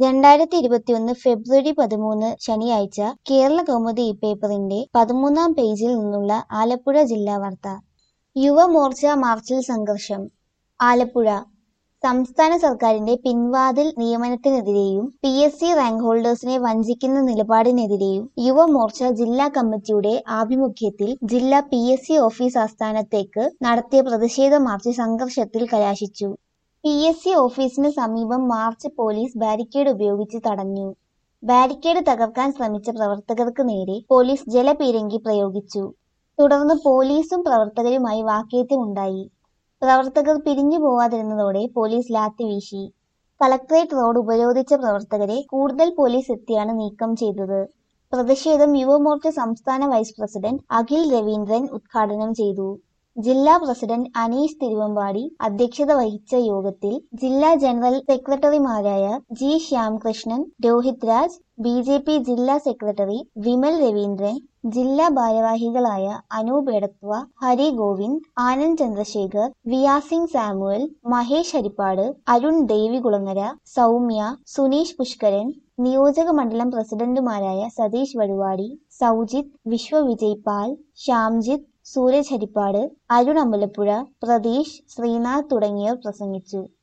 രണ്ടായിരത്തി ഇരുപത്തിയൊന്ന് ഫെബ്രുവരി പതിമൂന്ന് ശനിയാഴ്ച കേരള കൗമുദി ഈ പേപ്പറിന്റെ പതിമൂന്നാം പേജിൽ നിന്നുള്ള ആലപ്പുഴ ജില്ലാ വാർത്ത യുവമോർച്ച മാർച്ചിൽ സംഘർഷം ആലപ്പുഴ സംസ്ഥാന സർക്കാരിന്റെ പിൻവാതിൽ നിയമനത്തിനെതിരെയും പി എസ് സി റാങ്ക് ഹോൾഡേഴ്സിനെ വഞ്ചിക്കുന്ന നിലപാടിനെതിരെയും യുവമോർച്ച ജില്ലാ കമ്മിറ്റിയുടെ ആഭിമുഖ്യത്തിൽ ജില്ലാ പി എസ് സി ഓഫീസ് ആസ്ഥാനത്തേക്ക് നടത്തിയ പ്രതിഷേധ മാർച്ച് സംഘർഷത്തിൽ കലാശിച്ചു പി എസ് സി ഓഫീസിന് സമീപം മാർച്ച് പോലീസ് ബാരിക്കേഡ് ഉപയോഗിച്ച് തടഞ്ഞു ബാരിക്കേഡ് തകർക്കാൻ ശ്രമിച്ച പ്രവർത്തകർക്ക് നേരെ പോലീസ് ജലപീരങ്കി പ്രയോഗിച്ചു തുടർന്ന് പോലീസും പ്രവർത്തകരുമായി വാക്കേറ്റമുണ്ടായി പ്രവർത്തകർ പിരിഞ്ഞു പോവാതിരുന്നതോടെ പോലീസ് ലാത്തി വീശി കളക്ടറേറ്റ് റോഡ് ഉപരോധിച്ച പ്രവർത്തകരെ കൂടുതൽ പോലീസ് എത്തിയാണ് നീക്കം ചെയ്തത് പ്രതിഷേധം യുവമോർച്ച സംസ്ഥാന വൈസ് പ്രസിഡന്റ് അഖിൽ രവീന്ദ്രൻ ഉദ്ഘാടനം ചെയ്തു ജില്ലാ പ്രസിഡന്റ് അനീഷ് തിരുവമ്പാടി അധ്യക്ഷത വഹിച്ച യോഗത്തിൽ ജില്ലാ ജനറൽ സെക്രട്ടറിമാരായ G Shyamkrishnan Rohit Raj B J P ജില്ലാ സെക്രട്ടറി വിമൽ രവീന്ദ്രൻ ജില്ലാ ഭാരവാഹികളായ അനൂപ് എടത്വ ഹരി ഗോവിന്ദ് ആനന്ദ് ചന്ദ്രശേഖർ വിയാസിംഗ് സാമുവൽ മഹേഷ് ഹരിപ്പാട് അരുൺ ദേവികുളങ്ങര സൗമ്യ സുനീഷ് പുഷ്കരൻ നിയോജക മണ്ഡലം പ്രസിഡന്റുമാരായ സതീഷ് വഴുവാടി സൗജിത് വിശ്വവിജയ് പാൽ ശ്യാംജിത്ത് സൂരജ് ഹരിപ്പാട് അരുൺ അമ്പലപ്പുഴ പ്രതീഷ് ശ്രീനാഥ് തുടങ്ങിയവർ പ്രസംഗിച്ചു